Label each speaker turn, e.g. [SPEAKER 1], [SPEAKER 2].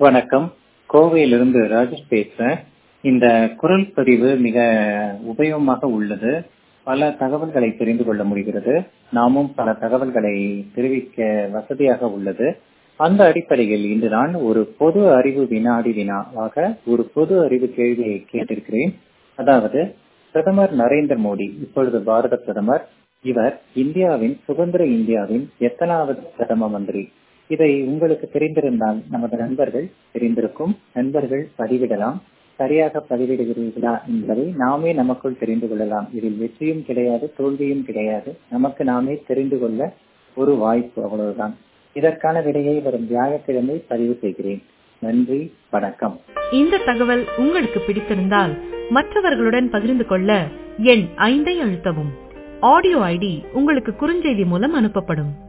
[SPEAKER 1] வணக்கம் கோவையிலிருந்து ராஜேஷ் பேசுறேன் இந்த குரல் பதிவு மிக உபயோகமாக உள்ளது பல தகவல்களை தெரிந்து கொள்ள முடிகிறது நாமும் பல தகவல்களை தெரிவிக்க வசதியாக உள்ளது அந்த அடிப்படையில் இன்று நான் ஒரு பொது அறிவு வினாடி வினாவாக ஒரு பொது அறிவு கேள்வியை கேட்டிருக்கிறேன் அதாவது பிரதமர் நரேந்திர மோடி இப்பொழுது பாரத பிரதமர் இவர் இந்தியாவின் சுதந்திர இந்தியாவின் எத்தனாவது பிரதம மந்திரி இதை உங்களுக்கு தெரிந்திருந்தால் நமது நண்பர்கள் தெரிந்திருக்கும் நண்பர்கள் பதிவிடலாம் சரியாக பதிவிடுகிறீர்களா என்பதை நாமே நமக்குள் தெரிந்து கொள்ளலாம் இதில் வெற்றியும் கிடையாது தோல்வியும் கிடையாது நமக்கு நாமே தெரிந்து கொள்ள ஒரு வாய்ப்பு அவ்வளவுதான் இதற்கான விடையை வரும் வியாழக்கிழமை பதிவு செய்கிறேன் நன்றி வணக்கம்
[SPEAKER 2] இந்த தகவல் உங்களுக்கு பிடித்திருந்தால் மற்றவர்களுடன் பகிர்ந்து கொள்ள எண் ஐந்தை அழுத்தவும் ஆடியோ ஐடி உங்களுக்கு குறுஞ்செய்தி மூலம் அனுப்பப்படும்